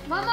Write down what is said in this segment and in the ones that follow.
ماما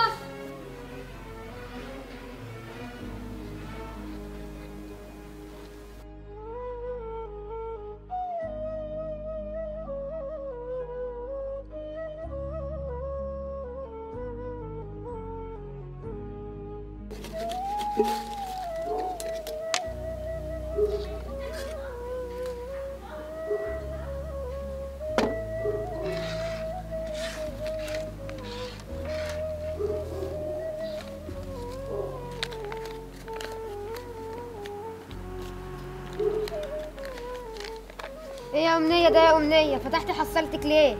ايه يا امنيه ده يا امنيه فتحتي حصلتك ليه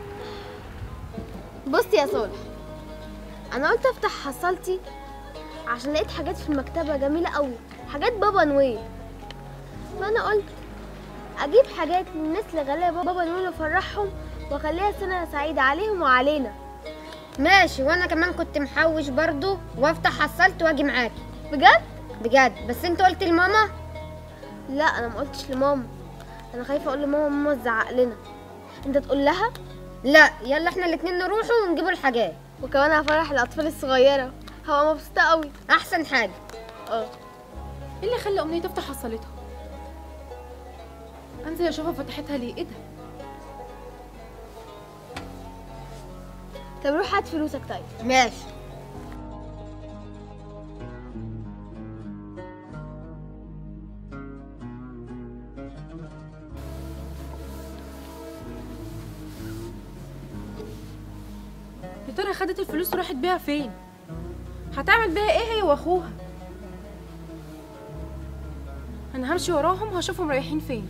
بصي يا صالح انا قلت افتح حصلتي عشان لقيت حاجات في المكتبه جميله قوي حاجات بابا نويل فانا قلت اجيب حاجات للناس اللي غلابه بابا نويل وافرحهم واخليها سنه سعيده عليهم وعلينا ماشي وانا كمان كنت محوش برضو وافتح حصلت واجي معاكي بجد بجد بس انت قلت لماما لا انا ما قلتش لماما انا خايفه اقول لماما ماما تزعق لنا انت تقول لها لا يلا احنا الاتنين نروحوا ونجيبوا الحاجات وكمان هفرح الاطفال الصغيره هبقى مبسوطه قوي احسن حاجه اه ايه اللي خلى امنيه تفتح حصلتها انزل اشوفها فتحتها ليه ايه ده طب روح هات فلوسك طيب ماشي يا ترى خدت الفلوس وراحت بيها فين هتعمل بيها ايه هي واخوها انا همشي وراهم وهشوفهم رايحين فين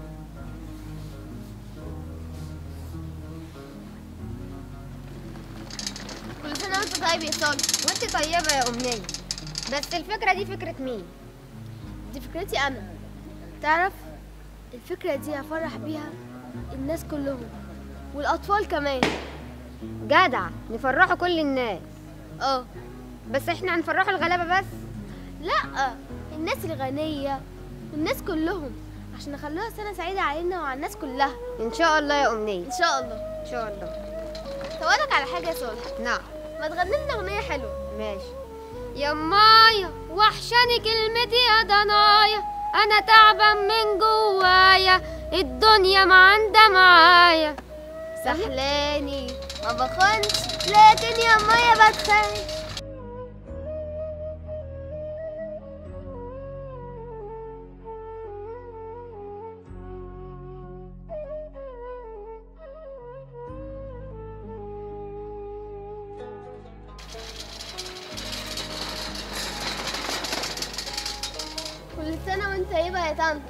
كل سنه وانت طيب يا صالح وانت طيبه يا امنيه بس الفكره دي فكره مين دي فكرتي انا تعرف الفكره دي هفرح بيها الناس كلهم والاطفال كمان جدع نفرحوا كل الناس اه بس احنا هنفرحوا الغلابه بس لا الناس الغنيه والناس كلهم عشان نخلوها سنه سعيده علينا وعلى الناس كلها ان شاء الله يا امنيه ان شاء الله ان شاء الله طب أقول لك على حاجه يا صالح نعم ما تغني لنا اغنيه حلوه ماشي يا مايا وحشاني كلمتي يا ضنايا انا تعبان من جوايا الدنيا ما عندها معايا سحلاني ما بخنش لكن يا مايا بتخنش كل سنة وانت طيبة يا طنط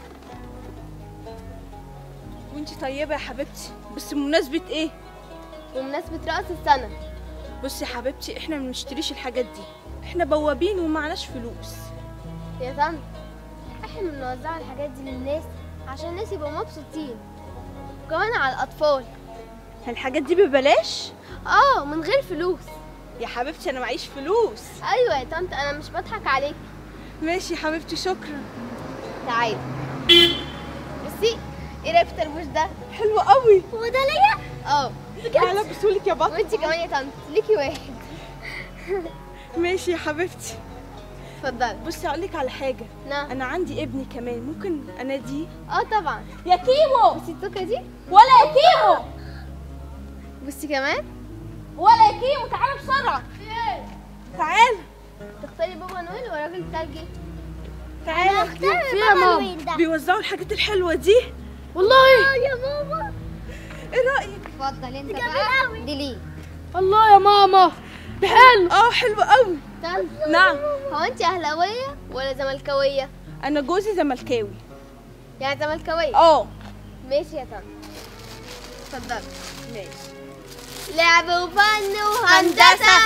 وانتي طيبة يا حبيبتي بس بمناسبة ايه؟ بمناسبة رأس السنة بصي يا حبيبتي احنا ما بنشتريش الحاجات دي احنا بوابين ومعناش فلوس يا طنط احنا بنوزع الحاجات دي للناس عشان الناس يبقوا مبسوطين وكمان على الأطفال الحاجات دي ببلاش اه من غير فلوس يا حبيبتي انا معيش فلوس ايوه يا طنط انا مش بضحك عليك ماشي يا حبيبتي شكرا تعالي بصي ايه رايك في التربوش ده حلو قوي هو ده ليا اه تعالى بسولك يا بطل وانتي كمان يا طنط ليكي واحد ماشي يا حبيبتي اتفضلي بصي اقول لك على حاجة نعم انا عندي ابني كمان ممكن اناديه اه طبعا يا كيمو بصي التوكه دي ولا يا كيمو بصي كمان ولا يا كيمو تعالى بسرعة تعالى تختاري بابا نويل ولا راجل تلجي تعالى في يا ماما بيوزعوا الحاجات الحلوة دي والله يا ماما ايه رأيك؟ اتفضل انت بقى دي ليه الله يا ماما ده حلو اه حلو قوي طنط نعم هو انت اهلاويه ولا زملكاويه انا جوزي زملكاوي يعني زملكاويه اه ماشي يا طنط اتفضلي ماشي لعب وفن وهندسة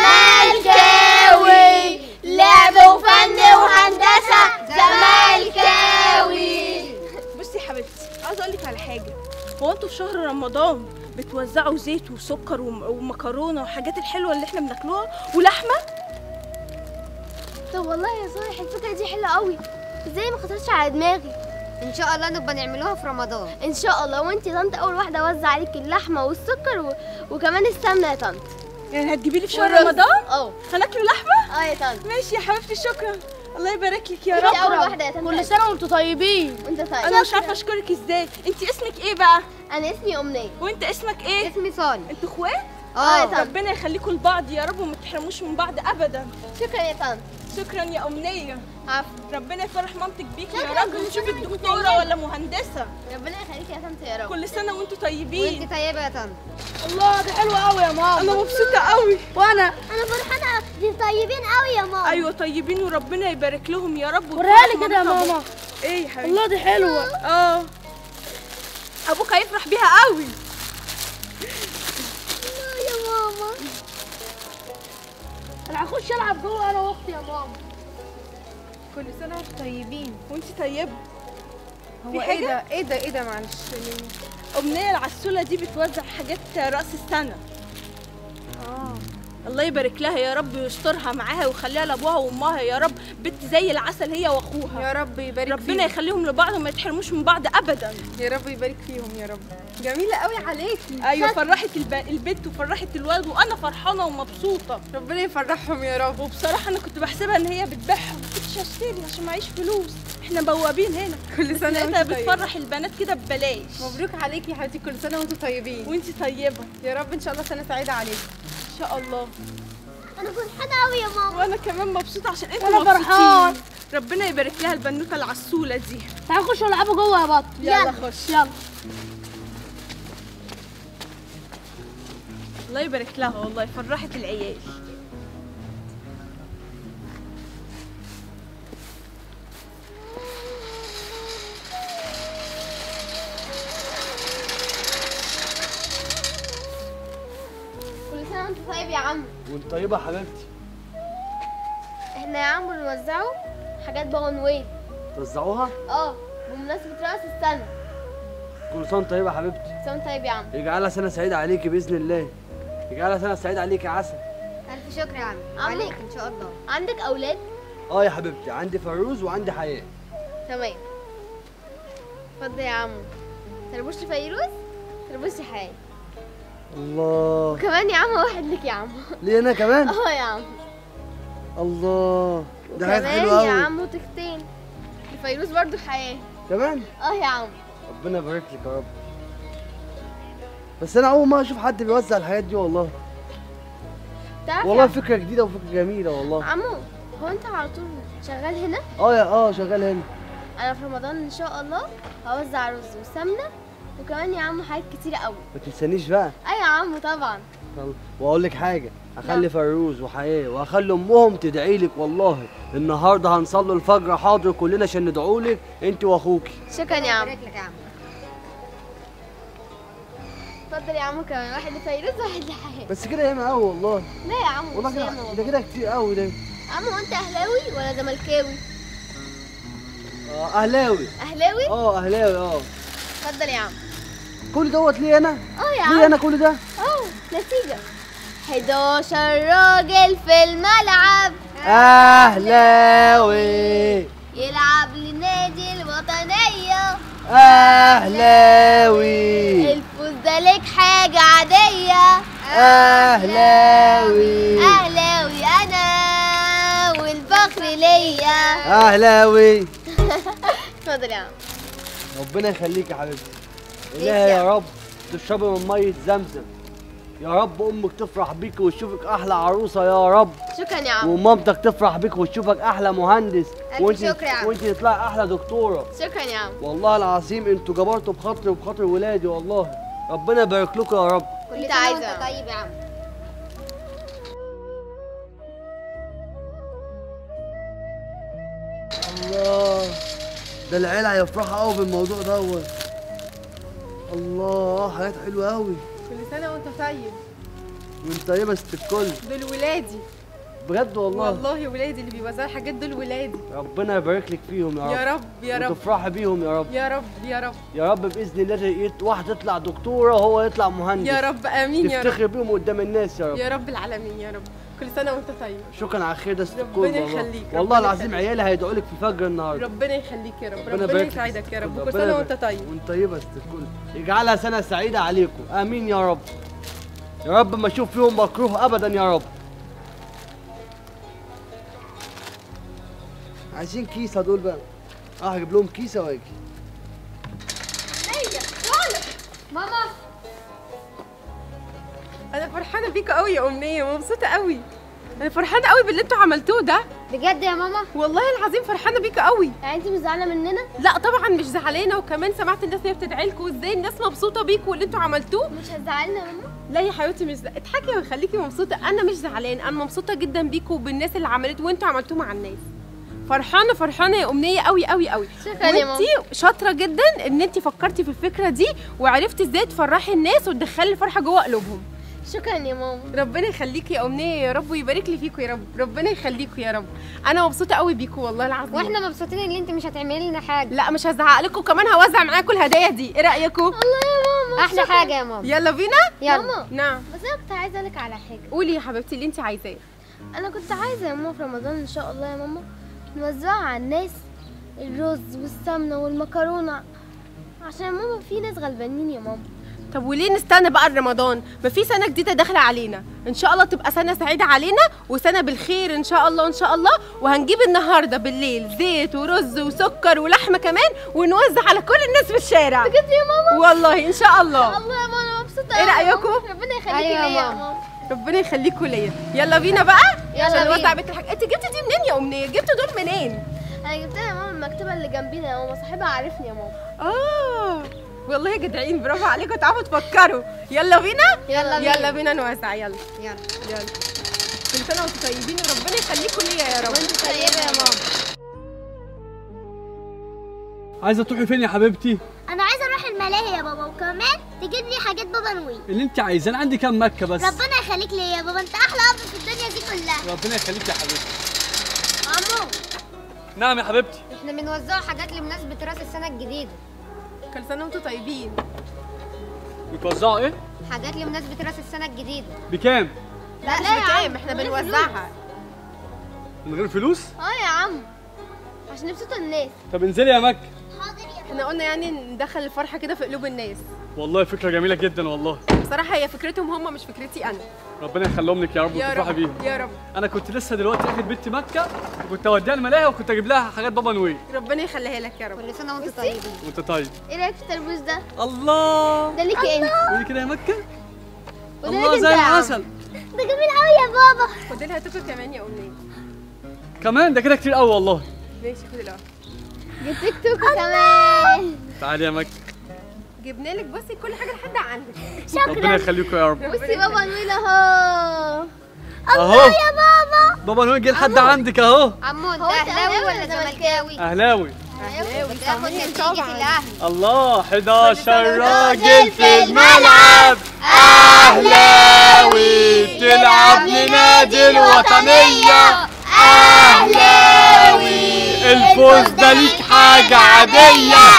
زملكاوي لعب وفن وهندسة زملكاوي بصي يا حبيبتي عاوزه اقول لك على حاجه هو انتوا في شهر رمضان بتوزعوا زيت وسكر وم- ومكرونه والحاجات الحلوه اللي احنا بناكلوها ولحمه طب والله يا صالح الفكرة دي حلوة قوي ازاي ما خطرتش على دماغي ان شاء الله نبقى نعملوها في رمضان ان شاء الله وانتي طنط اول واحدة اوزع عليك اللحمة والسكر و... وكمان السمنة يا طنط يعني هتجيبي لي في شهر والرز. رمضان اه هناكله لحمه اه يا طنط ماشي يا حبيبتي شكرا الله يبارك لك يا انت رب اول واحده يا طنط كل سنه وانتم طيبين وانت طيب انا مش عارفه اشكرك ازاي انت اسمك ايه بقى انا اسمي امنيه وانت اسمك ايه اسمي صالح انتوا اخوات اه يا طنط ربنا يخليكم لبعض يا رب وما تحرموش من بعض ابدا شكرا يا طنط شكرا يا امنيه عفوا ربنا يفرح مامتك بيكي يا شكراً، رب كل وتشوفي سنة وانتوا الدكتوره طيبين. ولا مهندسه ربنا يخليك يا طنط يا رب كل سنه وانتوا طيبين وانت طيبه يا طنط الله دي حلوه قوي يا ماما انا مبسوطه قوي وانا انا فرحانه دي طيبين قوي يا ماما ايوه طيبين وربنا يبارك لهم يا رب وريها وتفرح لي كده يا مامتها ماما ايه يا حبيبتي الله دي حلوه اه ابوك هيفرح بيها قوي يا ماما انا هخش العب جوه انا واختي يا ماما كل سنة وانتم طيبين وانت طيبه هو في ايه حاجة؟ ده ايه ده ايه ده معلش امنيه العسوله دي بتوزع حاجات راس السنه اه الله يبارك لها يا رب ويسترها معاها ويخليها لابوها وامها يا رب بنت زي العسل هي واخوها يا رب يبارك ربنا فيهم يخليهم لبعض وما يتحرموش من بعض ابدا يا رب يبارك فيهم يا رب جميلة قوي عليكي ايوه فرحت الب... البنت وفرحت الولد وانا فرحانه ومبسوطه ربنا يفرحهم يا رب وبصراحه انا كنت بحسبها ان هي بتبيعهم ما كنتش هشتري عشان معيش فلوس احنا بوابين هنا كل سنة لقيتها وانتم طيبين بتفرح البنات كده ببلاش مبروك عليكي يا حبيبتي كل سنة وانتم طيبين وانت طيبه يا رب ان شاء الله سنة سعيدة عليكي ان شاء الله انا فرحانه قوي يا ماما وانا كمان مبسوطه عشان انتوا وأنا مبسوطين فرحان. ربنا يبارك لها البنوته العسوله دي تعالوا نخش نلعبوا جوه يا بط يلا خش يلا الله يبارك لها والله فرحت العيال كل سنه وانت طيب يا عم وانت طيبه يا حبيبتي احنا يا عم بنوزعوا حاجات بابا نويل توزعوها اه بمناسبه راس السنه كل سنه وانت طيبه يا حبيبتي كل سنه وانت طيب يا عم يجعلها سنه سعيده عليكي باذن الله يجعلها سنه سعيده عليكي يا عسل الف شكر يا عم عمو. عليك ان شاء الله عندك اولاد اه يا حبيبتي عندي فيروز وعندي حياه تمام اتفضل يا عم تربوش فيروز تربوش حي الله وكمان يا عم واحد لك يا عم ليه انا كمان اه يا عم الله ده حاجات وكمان حلوه يا قوي عم وتختين الفيروز برضو حياه كمان اه يا عم ربنا يبارك لك يا رب بس انا اول ما اشوف حد بيوزع الحاجات دي والله تعرف والله يا فكره جديده وفكره جميله والله عمو هو انت على طول شغال هنا اه يا اه شغال هنا انا في رمضان ان شاء الله هوزع رز وسمنه وكمان يا عم حاجات كتيره قوي ما تنسانيش بقى اي يا عم طبعا يلا. واقول لك حاجه هخلي فيروز وحياه وهخلي امهم تدعي لك والله النهارده هنصلي الفجر حاضر كلنا عشان ندعوا لك انت واخوكي شكرا يا عم بارك لك يا عم اتفضل يا عم كمان واحد لفيروز واحد لحياه بس كده ياما قوي والله لا يا عم والله مش كده ياما ده والله. كده كتير قوي ده عمو انت اهلاوي ولا زملكاوي اه اهلاوي اهلاوي اه اهلاوي اه اتفضل يا عم كل دوت ليه انا اه يا ليه عم انا كل ده اه نتيجه 11 راجل في الملعب اهلاوي يلعب للنادي الوطنية اهلاوي الفوز ده لك حاجة عادية اهلاوي أهلاوي أنا والفخر ليا اهلاوي اتفضل يا عم ربنا يخليك يا حبيبتي ليك إلهي يا يا رب تشربي من ميه زمزم يا رب امك تفرح بيك وتشوفك احلى عروسه يا رب شكرا يا عم ومامتك تفرح بيك وتشوفك احلى مهندس ألف وانت شكر يا عم. وانت تطلعي احلى دكتوره شكرا يا عم والله العظيم انتوا جبرتوا بخاطري وبخاطر ولادي والله ربنا يبارك لكم يا رب كل انت سنه عايزة وانت يا عم. طيب يا عم الله ده العيله هيفرحوا قوي بالموضوع دوت الله حاجات حلوه قوي كل سنة وانت طيب وانت ايه بس الكل دول ولادي بجد والله والله ولادي اللي بيوزعوا الحاجات دول ولادي ربنا يبارك لك فيهم يا رب يا رب يا رب وتفرحي بيهم يا رب يا رب يا رب يا رب باذن الله يت- واحده تطلع دكتوره وهو يطلع مهندس يا رب امين يا رب تفتخر بيهم قدام الناس يا رب يا رب العالمين يا رب كل سنة وانت طيب شكرا على خير ده ست الكل ربنا والله يخليك، والله ربنا العظيم يخليك. عيالي هيدعوا لك في الفجر النهارده ربنا يخليك يا رب ربنا ربنا يبارك لك. يسعدك يا رب ربنا وكل سنة وانت يبارك. طيب وانت طيبه يا ست الكل يجعلها سنه سعيده عليكم امين يا رب يا رب ما اشوف فيهم مكروه ابدا يا رب عايزين كيسه دول بقى اه هجيب لهم كيسه واجي ماما انا فرحانه بيكوا قوي يا امنيه مبسوطه قوي انا فرحانه قوي باللي انتوا عملتوه ده بجد يا ماما والله العظيم فرحانه بيكوا قوي يعني انت مش زعلانه مننا لا طبعا مش زعلانه وكمان سمعت الناس اللي بتدعي لكم وازاي الناس مبسوطه بيكوا واللي انتوا عملتوه مش هتزعلنا يا ماما لا يا حبيبتي مش زع... اضحكي وخليكي مبسوطه انا مش زعلان انا مبسوطه جدا بيكوا وبالناس اللي عملته وانتوا عملتوه مع الناس فرحانه فرحانه يا امنيه قوي قوي قوي شكرا يا ماما. وانتي شاطره جدا ان انتي فكرتي في الفكره دي وعرفتي ازاي تفرحي الناس وتدخلي الفرحه جوه قلوبهم شكرا يا ماما ربنا يخليكي يا امنيه يا رب ويبارك لي فيكوا يا رب ربنا يخليكوا يا رب انا مبسوطه قوي بيكوا والله العظيم واحنا مبسوطين ان انت مش هتعملي لنا حاجه لا مش هزعق لكم كمان هوزع معاكم الهدايا دي ايه رايكم الله يا ماما احلى حاجه يا ماما يلا بينا يلا ماما نعم بس انا كنت عايزه لك على حاجه قولي يا حبيبتي اللي انت عايزاه انا كنت عايزه يا ماما في رمضان ان شاء الله يا ماما نوزعها على الناس الرز والسمنه والمكرونه عشان يا ماما في ناس غلبانين يا ماما طب وليه نستنى بقى رمضان ما في سنه جديده داخله علينا ان شاء الله تبقى سنه سعيده علينا وسنه بالخير ان شاء الله ان شاء الله وهنجيب النهارده بالليل زيت ورز وسكر ولحمه كمان ونوزع على كل الناس في الشارع بجد يا ماما والله ان شاء الله الله يا ماما انا مبسوطه إيه أوي يا رأيكم؟ ماما. ربنا يخليكي أيوة يا ليا يا ماما. ماما ربنا يخليكوا ليا يلا بينا بقى يلا عشان بينا. نوزع بيت الحاجات انت جبتي دي منين يا امنيه جبتوا دول منين انا جبتها يا ماما المكتبه اللي جنبينا يا ماما صاحبها عارفني يا ماما اه والله يا جدعين برافو عليكم تعرفوا تفكروا يلا بينا يلا بينا. يلا بينا نوزع يلا يلا يلا كل سنه وانتم طيبين وربنا يخليكم ليا يا رب وانت طيبه يا ماما عايزه تروحي فين يا حبيبتي انا عايزه اروح الملاهي يا بابا وكمان تجيب لي حاجات بابا نويل اللي انت عايزاه أنا عندي كام مكه بس ربنا يخليك ليا يا بابا انت احلى اب في الدنيا دي كلها ربنا يخليك يا حبيبتي عمو نعم يا حبيبتي احنا بنوزع حاجات لمناسبه راس السنه الجديده كل سنه وانتم طيبين بتوزعوا ايه حاجات لمناسبه راس السنه الجديده بكام لا مش لا يا بكام عم، احنا من غير بنوزعها من غير فلوس اه يا عم عشان نبسط الناس طب انزلي يا مكه احنا قلنا يعني ندخل الفرحه كده في قلوب الناس والله فكره جميله جدا والله بصراحه هي فكرتهم هم مش فكرتي انا ربنا يخليهم لك يا رب يا وتفرحي رب بيهم يا رب انا كنت لسه دلوقتي اخد بنتي مكه وكنت اوديها الملاهي وكنت اجيب لها حاجات بابا نويل ربنا يخليها لك يا رب كل سنه وانتم طيبين وانت طيب ايه رايك في التربوز ده الله ده ليكي انت قولي كده يا مكه وده الله ليك زي انت يا عم. العسل ده جميل قوي يا بابا خد لها توكو كمان يا امنيه كمان ده كده كتير قوي والله ماشي خد الاول جبت لك توكو كمان تعالي يا مكه جبنا لك بصي كل حاجه لحد عندك ربنا يخليكم يا رب بصي بابا نويل اهو اهو يا بابا بابا نويل جه لحد عندك اهو عمو انت هو أنت اهلاوي أهلاوي ولا ولا زملكاوي اهلاوي بتاخد نتيجه الاهلي الله 11 راجل في الملعب اهلاوي تلعب لنادي الوطنيه اهلاوي الفوز ده ليك حاجه عاديه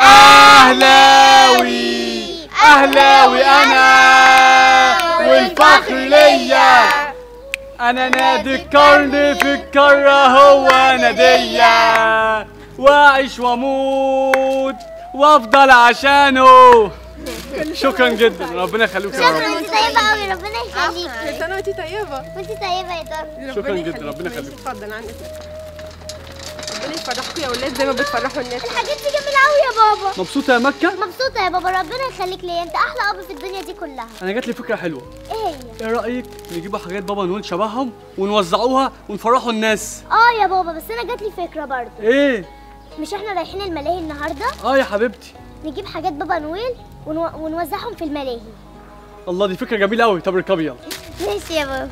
اهلاوي اهلاوي انا والفخر ليا انا نادي القرن في القاره هو نادية واعيش واموت وافضل عشانه شكرا جدا ربنا يخليك يا رب انت طيبه قوي ربنا يخليك كل سنه وانت طيبه وانت طيبه يا طارق شكراً ربنا جداً، يخليك. ربنا ماشي، يخليك. اتفضل عن اذنك ربنا يفرحكم يا اولاد زي ما بتفرحوا الناس الحاجات دي جميله قوي يا بابا مبسوطه يا مكه مبسوطه يا بابا ربنا يخليك ليا انت احلى اب في الدنيا دي كلها انا جات لي فكره حلوه ايه هي ايه رايك نجيب حاجات بابا نقول شبههم ونوزعوها ونفرحوا الناس اه يا بابا بس انا جات لي فكره برضه ايه مش احنا رايحين الملاهي النهارده اه يا حبيبتي نجيب حاجات بابا نويل ونو... ونوزعهم في الملاهي الله دي فكره جميله قوي طب اركبي يلا ماشي يا بابا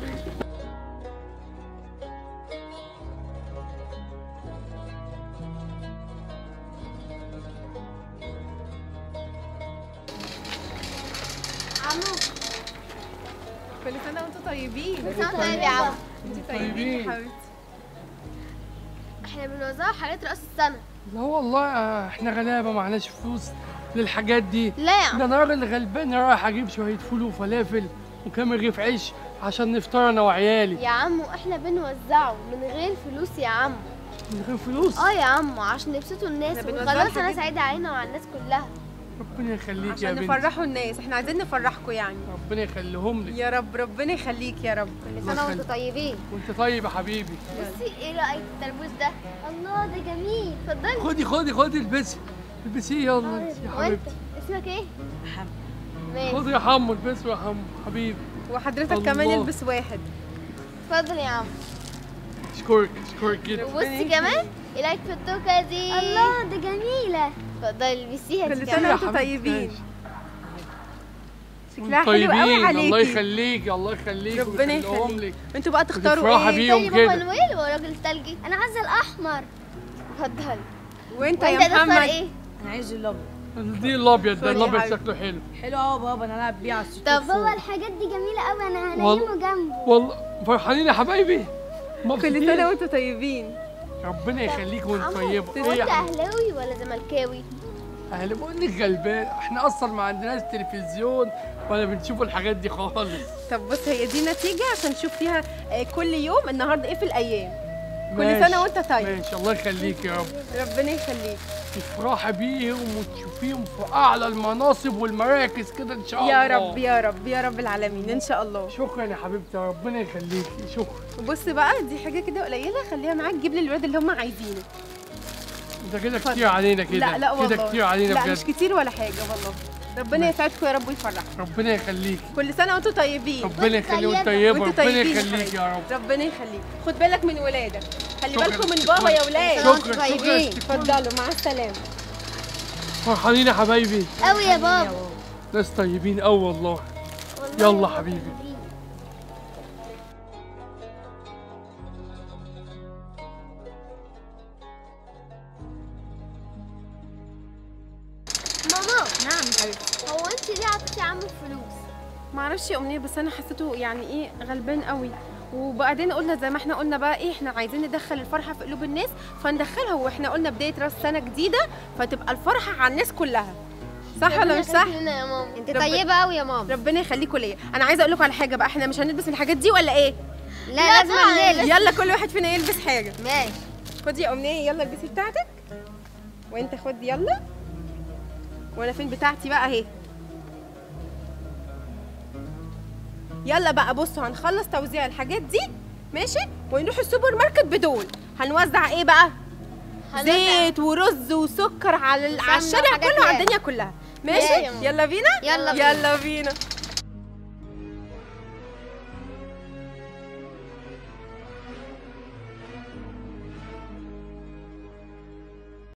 كل سنه وانتم طيبين طيب يا عم انت طيبين يا حبيبتي احنا بنوزع حاجات راس السنه لا والله آه، احنا غلابه معناش فلوس للحاجات دي لا يا عم ده انا راجل غلبان رايح اجيب شويه فول وفلافل وكام رغيف عيش عشان نفطر انا وعيالي يا عم احنا بنوزعه من غير فلوس يا عم من غير فلوس اه يا عم عشان نبسطوا الناس احنا بنوزعه وخلاص انا الحاجات- سعيده علينا وعلى الناس كلها ربنا يخليك يا عشان بنتي نفرحوا الناس احنا عايزين نفرحكم يعني ربنا يخليهم لك يا رب ربنا يخليك يا رب كل سنة وانتم طيبين وانت طيب يا حبيبي بصي ايه رايك في التربوز ده الله ده جميل اتفضلي خدي خدي خدي البسي البسيه يلا انت يا وانت حبيبتي اسمك ايه ماشي خدي يا حمو البسي يا حمو حبيبي وحضرتك كمان الله. البس واحد اتفضل يا عم اشكرك اشكرك جدا وبصي كمان ايه رايك في التوكه دي الله ده جميله اتفضلي البسيها كل دي سنه كمان وانتم طيبين شكلها حلو طيبين قوي الله عليكي يخليك الله يخليك ربنا ويخليهم يخليك لك انتوا بقى تختاروا وتفرحي ايه بيهم زي بابا كده. نويل وراجل ثلجي انا عايزه الاحمر اتفضل وانت وانت يا تختار محمد ايه انا عايز اللبن دي الابيض ده خدي يا الابيض حبيبي. شكله حلو حلو قوي بابا انا العب بيه على السطوح طب بابا الحاجات دي جميله قوي انا والله- هنيمه جنبه والله فرحانين يا حبايبي كل مبسوطين سنه وانتم طيبين ربنا يخليك وانت طيبه هو ايه انت يا حبيبي اهلاوي ولا زملكاوي اهلا بقول لك غلبان احنا اصلا ما عندناش تلفزيون ولا بنشوف الحاجات دي خالص طب بص هي دي نتيجه عشان نشوف فيها آه، كل يوم النهارده ايه في الايام كل ماشي، سنه وانت طيب ماشي الله يخليك يا رب ربنا يخليك تفرحي بيهم وتشوفيهم في اعلى المناصب والمراكز كده ان شاء الله يا رب يا رب يا رب العالمين ان شاء الله شكرا يا حبيبتي ربنا يخليكي شكرا بص بقى دي حاجه كده قليله خليها معاك جيب لي الولاد اللي هم عايزينه ده كده كتير علينا كده لا لا والله كده كتير علينا لا مش بجد كتير ولا حاجه والله ربنا يسعدكم يا رب ويفرحكم ربنا يخليكي كل سنه وانتم طيبين ربنا يخليك وانت طيبه وانتوا ربنا طيبين يا يخليك حبايبي. يا رب ربنا يخليك خد بالك من ولادك خلي شكراً. بالكم من بابا يا ولاد شكراً، شكراً، طيبين شكراً. اتفضلوا مع السلامه فرحانين يا حبايبي قوي يا بابا ناس طيبين قوي والله والله يلا يا حبيبي. بابا. ماما نعم حبيبتي هو انت ليه عطيتي عم الفلوس معرفش يا امنيه بس انا حسيته يعني ايه غلبان قوي وبعدين قلنا زي ما احنا قلنا بقى ايه احنا عايزين ندخل الفرحه في قلوب الناس فندخلها واحنا قلنا بدايه راس سنه جديده فتبقى الفرحه على الناس كلها صح ولا مش صح ربنا يا ماما انت رب- طيبة قوي يا ماما ربنا يخليكم ليا انا عايزه اقول لكم على حاجه بقى احنا مش هنلبس الحاجات دي ولا ايه لا لازم الليل يلا كل واحد فينا يلبس حاجه ماشي خدي يا امنيه يلا البسي بتاعتك وانت خد يلا وانا فين بتاعتي بقى اهي يلا بقى بصوا هنخلص توزيع الحاجات دي ماشي ونروح السوبر ماركت بدول هنوزع ايه بقى زيت ورز وسكر على ال- على سمنة الشارع وحاجات كله على ياما. الدنيا كلها ماشي ياما. يلا بينا يلا بينا. يلا بينا